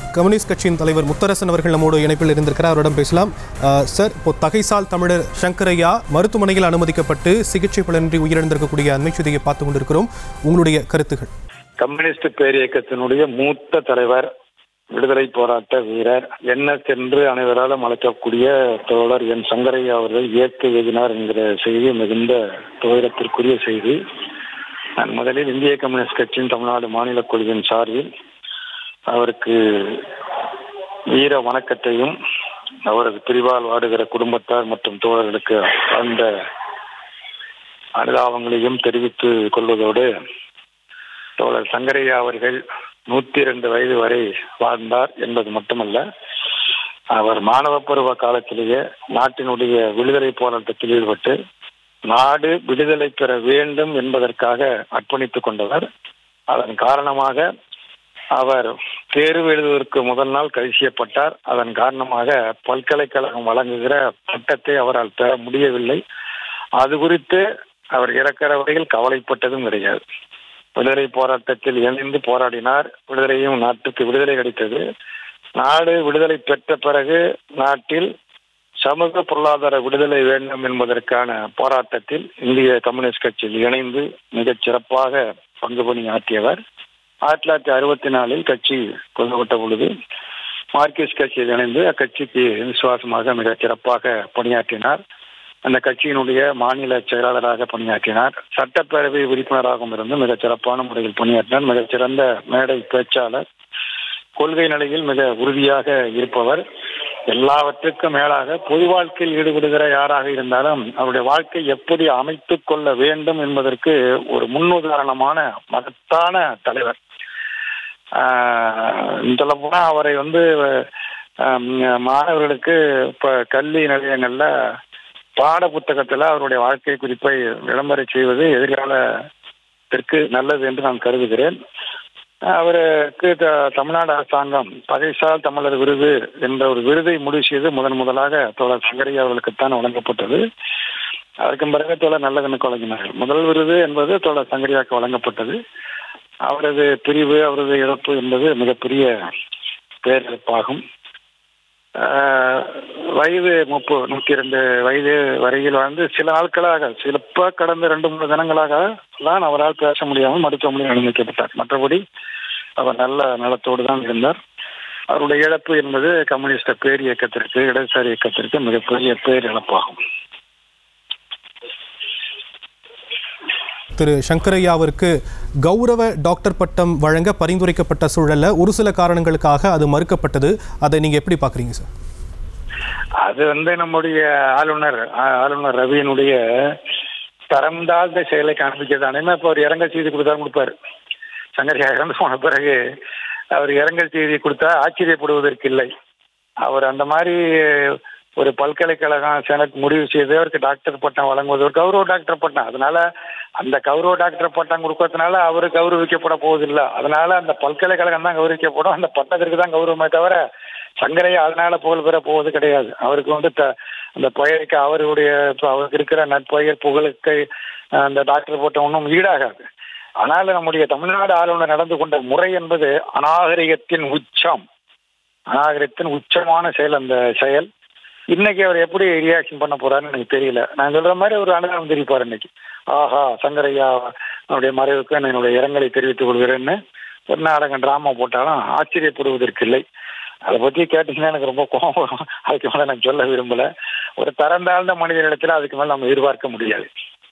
communist கட்சியின் தலைவர் முத்தரசன் அவர்கள் நம்மோடு இணைப்பில் இருந்திருக்கிறார் அவரிடம் பேசலாம் அஹ், சார் இப்போ தகைசால் தமிழர் சங்கரையா மருத்துவமனையில் அனுமதிக்கப்பட்டு சிகிச்சை பலனின்றி உயிரிழந்திருக்கக்கூடிய அண்மை செய்தியை பார்த்து கொண்டிருக்கிறோம் உங்களுடைய கருத்துகள் கம்யூனிஸ்ட் பேரியக்கத்தினுடைய மூத்த தலைவர் விடுதலை போராட்ட வீரர் என்ன சென்று அனைவராலும் அழைக்கக்கூடிய தோழர் என் சங்கரையா அவர்கள் இயற்கை எழுதினார் என்கிற செய்தி மிகுந்த துயரத்திற்குரிய செய்தி நான் முதலில் இந்திய கம்யூனிஸ்ட் கட்சியின் தமிழ்நாடு மாநில குழுவின் சார்பில் அவருக்கு வீர வணக்கத்தையும் அவரது பிரிவால் வாடுகிற குடும்பத்தார் மற்றும் தோழர்களுக்கு அந்த அனுதாபங்களையும் தெரிவித்துக் கொள்வதோடு தோழர் சங்கரையா அவர்கள் நூத்தி இரண்டு வயது வரை வாழ்ந்தார் என்பது மட்டுமல்ல அவர் மாணவ பருவ காலத்திலேயே நாட்டினுடைய விடுதலை போராட்டத்தில் ஈடுபட்டு நாடு விடுதலை பெற வேண்டும் என்பதற்காக அர்ப்பணித்துக் கொண்டவர் அதன் காரணமாக அவர் தேர்வு எழுதுவதற்கு முதல் நாள் கைது செய்யப்பட்டார் அதன் காரணமாக பல்கலைக்கழகம் வழங்குகிற பட்டத்தை அவரால் பெற முடியவில்லை அது குறித்து அவர் இறக்கிற வரையில் கவலைப்பட்டதும் கிடையாது விடுதலை போராட்டத்தில் இணைந்து போராடினார் விடுதலையும் நாட்டுக்கு விடுதலை கிடைத்தது நாடு விடுதலை பெற்ற பிறகு நாட்டில் சமூக பொருளாதார விடுதலை வேண்டும் என்பதற்கான போராட்டத்தில் இந்திய கம்யூனிஸ்ட் கட்சியில் இணைந்து மிகச் சிறப்பாக பங்கு பணியாற்றியவர் ஆயிரத்தி தொள்ளாயிரத்தி அறுபத்தி நாலில் கட்சி கொல்லப்பட்ட பொழுது மார்க்சிஸ்ட் கட்சியில் இணைந்து அக்கட்சிக்கு விசுவாசமாக மிகச் சிறப்பாக பணியாற்றினார் அந்த கட்சியினுடைய மாநில செயலாளராக பணியாற்றினார் சட்டப்பேரவை உறுப்பினராகவும் இருந்து மிகச் சிறப்பான முறையில் பணியாற்றினார் மிகச்சிறந்த மேடை பேச்சாளர் கொள்கை நிலையில் மிக உறுதியாக இருப்பவர் எல்லாவற்றுக்கும் மேலாக பொது வாழ்க்கையில் ஈடுபடுகிற யாராக இருந்தாலும் அவருடைய வாழ்க்கை எப்படி அமைத்துக் கொள்ள வேண்டும் என்பதற்கு ஒரு முன்னுதாரணமான மகத்தான தலைவர் சொல்ல போனா அவரை வந்து ஆஹ், மாணவர்களுக்கு இப்ப கல்வி நிலையங்கள்ல பாட புத்தகத்துல அவருடைய வாழ்க்கை குறிப்பை விளம்பர செய்வது எதிர்காலத்திற்கு நல்லது என்று நான் கருதுகிறேன் அவருக்கு த- தமிழ்நாடு அரசாங்கம் பகைசால் தமிழர் விருது என்ற ஒரு விருதை முடிவு செய்து முதன் முதலாக தோழர் சங்கரையா அவர்களுக்குத்தான் வழங்கப்பட்டது அதற்கு பிறகு தோழர் நல்லதனுக்கு வழங்கினார்கள் முதல் விருது என்பது தோழர் சங்கரியாவுக்கு வழங்கப்பட்டது அவரது பிரிவு அவரது இழப்பு என்பது மிகப்பெரிய பேரிழப்பாகும் ஆஹ், வயது முப்பு நூற்றி இரண்டு வயது வரையில் வாழ்ந்து சில நாட்களாக சிலப்ப கடந்த ரெண்டு மூணு தினங்களாக தான் அவரால் பேச முடியாமல் மருத்துவமனையில் அனுமதிக்கப்பட்டார் மற்றபடி அவர் நல்ல நலத்தோடு தான் இருந்தார் அவருடைய இழப்பு என்பது கம்யூனிஸ்ட் பேர் இயக்கத்திற்கு இடதுசாரி இயக்கத்திற்கு மிகப்பெரிய பேர் இழப்பாகும் திரு சங்கரையாவிற்கு கௌரவ டாக்டர் பட்டம் வழங்க பரிந்துரைக்கப்பட்ட சூழல்ல ஒரு சில காரணங்களுக்காக அது மறுக்கப்பட்டது அதை நீங்க எப்படி பாக்குறீங்க சார் அது வந்து நம்முடைய ஆளுநர் ஆ- ஆளுநர் ரவியினுடைய தரம் தாழ்ந்த செயலை காண்பிக்கிறது அனைமே இப்போ அவர் இரங்கல் செய்தி கொடுத்தாலும் கொடுப்பாரு சங்கரியா இறந்து போன பிறகு அவர் இரங்கல் செய்தி கொடுத்தா ஆச்சரியப்படுவதற்கு இல்லை அவர் அந்த மாதிரி ஒரு பல்கலைக்கழகம் செனட் முடிவு செய்து அவருக்கு டாக்டர் பட்டம் வழங்குவது ஒரு கௌரவ டாக்டர் பட்டம் அதனால அந்த கௌரவ டாக்டர் பட்டம் கொடுக்கறதுனால அவர் கௌரவிக்கப்பட போவதில்லை அதனால அந்த பல்கலைக்கழகம் தான் கௌரவிக்கப்படும் அந்த பட்டத்திற்கு தான் கௌரவமே தவிர சங்கரையா அதனால புகழ் பெற போவது கிடையாது அவருக்கு வந்து த- அந்த பெயருக்கு அவருடைய இப்ப அவருக்கு இருக்கிற நட்பெயர் புகழுக்கு அஹ், அந்த டாக்டர் பட்டம் ஒன்றும் ஈடாகாது ஆனால் நம்முடைய தமிழ்நாடு ஆளுநர் நடந்து கொண்ட முறை என்பது அநாகரிகத்தின் உச்சம் அநாகரிகத்தின் உச்சமான செயல் அந்த செயல் இன்னைக்கு அவர் எப்படி ரியாக்ஷன் பண்ண போறாருன்னு எனக்கு தெரியல நான் சொல்ற மாதிரி ஒரு அனுதாபம் தெரிவிப்பார் இன்னைக்கு ஆஹா சங்கரையா அவருடைய மறைவுக்கு நான் என்னுடைய இரங்கலை தெரிவித்துக் கொள்கிறேன்னு ஒரு நாடகம் டிராமா போட்டாலும் ஆச்சரியப்படுவதற்கு இல்லை அதை பத்தி கேட்டீங்கன்னா எனக்கு ரொம்ப கோபம் வரும் அதுக்கு மேல நான் சொல்ல விரும்பல ஒரு தரந்தாழ்ந்த மனிதனிடத்துல அதுக்கு மேல நம்ம எதிர்பார்க்க முடியாது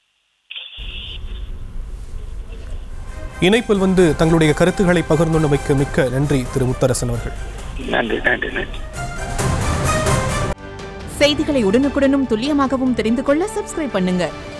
இணைப்பில் வந்து தங்களுடைய கருத்துக்களை பகிர்ந்துள்ளமைக்கு மிக்க நன்றி திரு முத்தரசன் அவர்கள் நன்றி நன்றி நன்றி செய்திகளை உடனுக்குடனும் துல்லியமாகவும் தெரிந்து கொள்ள சப்ஸ்கிரைப் பண்ணுங்க